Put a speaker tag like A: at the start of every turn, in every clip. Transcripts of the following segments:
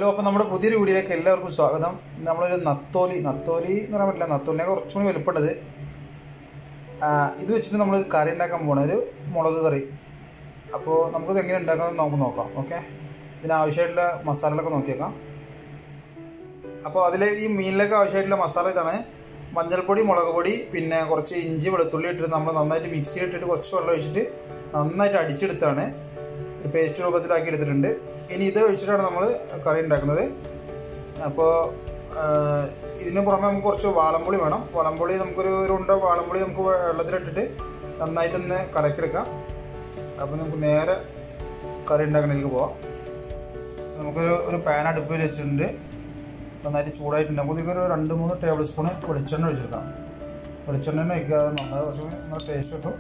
A: hello അപ്പോൾ നമ്മുടെ പുതിയൊരു വീഡിയോയിലേക്ക് എല്ലാവർക്കും സ്വാഗതം ഇന്ന് നമ്മളൊരു നത്തോലി നത്തോലി എന്ന് പറയാൻ പറ്റില്ല നത്തോലിനെ കുറച്ചും കൂടി വലുപ്പമുള്ളത് ആ, ഇത് വെച്ചിട്ട് നമ്മളൊരു കറി ഉണ്ടാക്കാൻ പോകണം ഒരു മുളക് കറി അപ്പോൾ നമുക്കിത് എങ്ങനെ ഉണ്ടാക്കാമെന്ന് നമുക്ക് നോക്കാം ഓക്കെ ഇതിനാവശ്യമായിട്ടുള്ള മസാലകളൊക്കെ നോക്കിയേക്കാം അപ്പോൾ അതിൽ ഈ മീനിലേക്ക് ആവശ്യമായിട്ടുള്ള മസാല ഇതാണ് മഞ്ഞൾപ്പൊടി മുളക് പൊടി പിന്നെ കുറച്ച് ഇഞ്ചി വെളുത്തുള്ളി ഇട്ടിട്ട് നമ്മൾ നന്നായിട്ട് മിക്സിയിൽ ഇട്ടിട്ട് കുറച്ച് വെള്ളം ഒഴിച്ചിട്ട് നന്നായിട്ട് അടിച്ചെടുത്താണ് ഒരു പേസ്റ്റ് രൂപത്തിലാക്കി എടുത്തിട്ടുണ്ട് ഇനി ഇത് ഒഴിച്ചിട്ടാണ് നമ്മൾ കറി ഉണ്ടാക്കുന്നത് അപ്പോൾ ഇതിന് പുറമെ നമുക്ക് കുറച്ച് വാളംപുളി വേണം വാളംപുളി നമുക്കൊരു ഒരു ഉണ്ട വാളംപുളി നമുക്ക് വെള്ളത്തിലിട്ടിട്ട് നന്നായിട്ടൊന്ന് കലക്കിയെടുക്കാം അപ്പോൾ നമുക്ക് നേരെ കറി ഉണ്ടാക്കണതിലേക്ക് പോവാം നമുക്കൊരു ഒരു പാൻ അടുപ്പിൽ വെച്ചിട്ടുണ്ട് നന്നായിട്ട് ചൂടായിട്ടുണ്ട് നമുക്ക് ഇതിലേക്ക് ഒരു രണ്ട് മൂന്ന് ടേബിൾ സ്പൂൺ വെളിച്ചെണ്ണ ഒഴിച്ചെടുക്കാം വെളിച്ചെണ്ണ തന്നെ ഒഴിക്കാതെ നന്നായി കുറച്ച് നല്ല ടേസ്റ്റ് കിട്ടും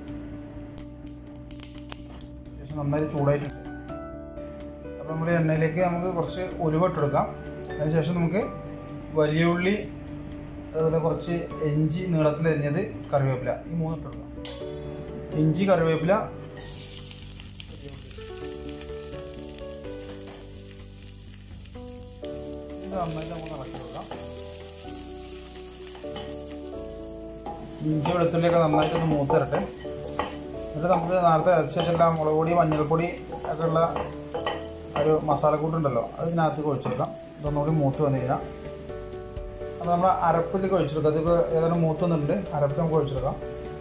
A: അത്യാവശ്യം നന്നായിട്ട് ചൂടായിട്ടുണ്ട് അപ്പോൾ നമ്മൾ എണ്ണയിലേക്ക് നമുക്ക് കുറച്ച് ഉലുവ ഇട്ടെടുക്കാം അതിനുശേഷം നമുക്ക് വലിയ ഉള്ളി അതുപോലെ കുറച്ച് ഇഞ്ചി നീളത്തിൽ അരിഞ്ഞത് കറിവേപ്പില ഈ മൂന്ന് ഇട്ടെടുക്കാം ഇഞ്ചി കറിവേപ്പില ഇത് നന്നായിട്ട് നമുക്ക് ഇളക്കി കൊടുക്കാം ഇഞ്ചി വെളുത്തുള്ളിയൊക്കെ നന്നായിട്ടൊന്ന് മൂത്ത് തരട്ടെ എന്നിട്ട് നമുക്ക് നേരത്തെ അരച്ച് വെച്ചിട്ടുള്ള മുളക് പൊടി മഞ്ഞൾപ്പൊടി ഒക്കെ ഉള്ള ഒരു മസാലക്കൂട്ടുണ്ടല്ലോ അത് ഇതിനകത്തേക്ക് ഒഴിച്ചെടുക്കാം ഇതൊന്നുകൂടി മൂത്ത് വന്നു കഴിഞ്ഞാൽ അപ്പോൾ നമ്മൾ അരപ്പിലേക്ക് ഒഴിച്ചെടുക്കാം അതിപ്പോൾ ഏതായാലും മൂത്ത് വന്നിട്ടുണ്ട് അരപ്പ് നമുക്ക് ഒഴിച്ചെടുക്കാം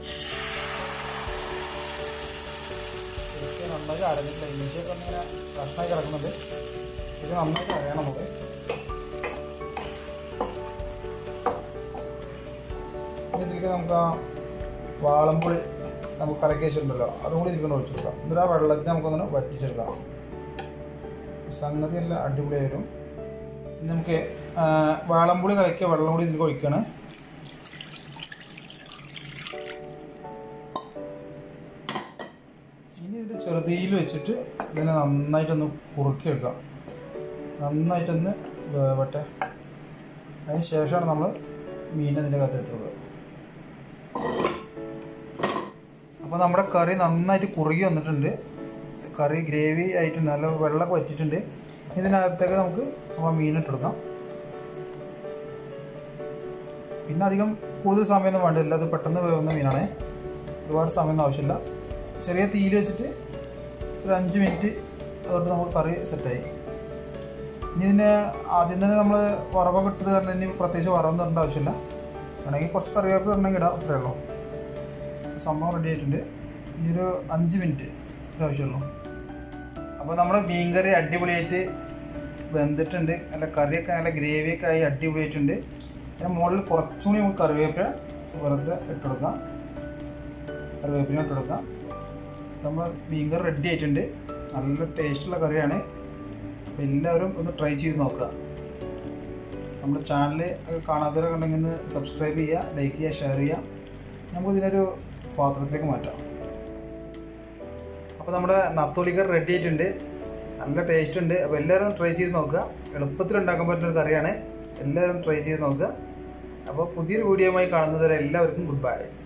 A: ശരിക്കും നന്നായിട്ട് അരഞ്ഞിട്ടില്ല ഇഞ്ചിയൊക്കെ ഇങ്ങനെ കഷ്ണമായി കിടക്കുന്നുണ്ട് ഇത് നന്നായിട്ട് അരയണം നമുക്ക് ഇനി ഇതിലേക്ക് നമുക്ക് ആ വാളംപുളി നമുക്ക് കലക്കി വെച്ചിട്ടുണ്ടല്ലോ അതും കൂടി ഇതിൽ ഒഴിച്ചു കൊടുക്കാം എന്നിട്ട് ആ വെള്ളത്തിന് നമുക്കൊന്ന് വറ്റിച്ചെടുക്കാം സംഗതി എല്ലാം അടിപൊളി വരും ഇനി നമുക്ക് ആ, വാളംപുളി കലക്കിയ വെള്ളം കൂടി ഇതിലേക്ക് ഒഴിക്കുകയാണ് ഇനി ഇത് ചെറുതീയിൽ വെച്ചിട്ട് ഇതിനെ നന്നായിട്ടൊന്ന് കുറുക്കിയെടുക്കാം നന്നായിട്ടൊന്ന് വേവട്ടെ അതിന് ശേഷമാണ് നമ്മൾ മീൻ ഇതിൻ്റെ അകത്തിട്ടുള്ളത് അപ്പോൾ നമ്മുടെ കറി നന്നായിട്ട് കുറുകി വന്നിട്ടുണ്ട് കറി ഗ്രേവി ആയിട്ടുണ്ട് നല്ല വെള്ളമൊക്കെ വറ്റിയിട്ടുണ്ട് ഇതിനകത്തേക്ക് നമുക്ക് നമ്മൾ മീൻ ഇട്ടെടുക്കാം പിന്നെ അധികം കൂടുതൽ സമയമൊന്നും വേണ്ടില്ല അത് പെട്ടെന്ന് വേവുന്ന മീനാണ് ഒരുപാട് സമയമൊന്നും ആവശ്യമില്ല ചെറിയ തീയിൽ വെച്ചിട്ട് ഒരു അഞ്ച് മിനിറ്റ് അതുകൊണ്ട് നമുക്ക് കറി സെറ്റായി ഇനി ഇതിന് ആദ്യം തന്നെ നമ്മൾ വറവൊക്കെ ഇട്ടത് കാരണം ഇനി പ്രത്യേകിച്ച് വറവൊന്നും തരേണ്ട ആവശ്യമില്ല വേണമെങ്കിൽ കുറച്ച് കറിവേപ്പില ഉണ്ടെങ്കിൽ ഇടാം അത്രയേ ഉള്ളൂ സംഭവം റെഡി ആയിട്ടുണ്ട് ഇനി ഒരു അഞ്ച് മിനിറ്റ് അത്ര ആവശ്യമുള്ളൂ അപ്പോൾ നമ്മുടെ മീൻ കറി അടിപൊളിയായിട്ട് വെന്തിട്ടുണ്ട് നല്ല കറിയൊക്കെ നല്ല ഗ്രേവിയൊക്കെ ആയി അടിപൊളിയായിട്ടുണ്ട് പിന്നെ മുകളിൽ കുറച്ചും കൂടി നമുക്ക് കറിവേപ്പില വെറുതെ ഇട്ടുകൊടുക്കാം കറിവേപ്പില ഇട്ടുകൊടുക്കാം നമ്മൾ മീൻ കറി റെഡി ആയിട്ടുണ്ട് നല്ല ടേസ്റ്റുള്ള കറിയാണ് അപ്പോൾ എല്ലാവരും ഒന്ന് ട്രൈ ചെയ്ത് നോക്കുക നമ്മുടെ ചാനൽ കാണാത്തവരൊക്കെ ഉണ്ടെങ്കിൽ ഒന്ന് സബ്സ്ക്രൈബ് ചെയ്യുക ലൈക്ക് ചെയ്യുക ഷെയർ ചെയ്യുക നമുക്ക് ഇതിനൊരു പാത്രത്തിലേക്ക് മാറ്റാം അപ്പോൾ നമ്മുടെ നത്തോലിക്കർ റെഡി ആയിട്ടുണ്ട് നല്ല ടേസ്റ്റ് ഉണ്ട് അപ്പോൾ എല്ലാവരും ട്രൈ ചെയ്ത് നോക്കുക എളുപ്പത്തിൽ ഉണ്ടാക്കാൻ പറ്റുന്ന ഒരു കറിയാണ് എല്ലാവരും ട്രൈ ചെയ്ത് നോക്കുക അപ്പോൾ പുതിയൊരു വീഡിയോയുമായി കാണുന്നത് വരെ എല്ലാവർക്കും ഗുഡ് ബൈ